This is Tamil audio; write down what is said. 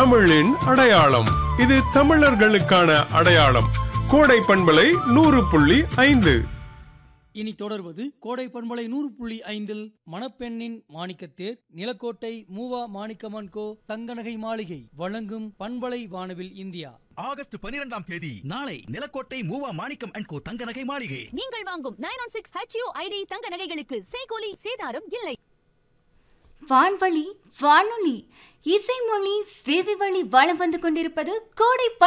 தமிழின் அடையாளம் இது தமிழர்களுக்கான அடையாளம் கோடை பண்பலை நூறு புள்ளி ஐந்து இனி தொடர்வது கோடை பண்பலை நூறு புள்ளி ஐந்தில் மணப்பெண்ணின் மாணிக்கத்தேர் நிலக்கோட்டை மூவா மாணிக்கமன் கோ தங்கநகை மாளிகை வழங்கும் பண்பலை வானவில் இந்தியா ஆகஸ்ட் பனிரெண்டாம் தேதி நாளை நிலக்கோட்டை மூவா மாணிக்கம் அண்ட் கோ தங்க நகை மாளிகை நீங்கள் வாங்கும் nine one six H U ID தங்க நகைகளுக்கு சேகோலி சேதாரம் இல்லை வான்வழி வானொலி இசைமொழி சேவை வழி வளம் வந்து கொண்டிருப்பது கோடை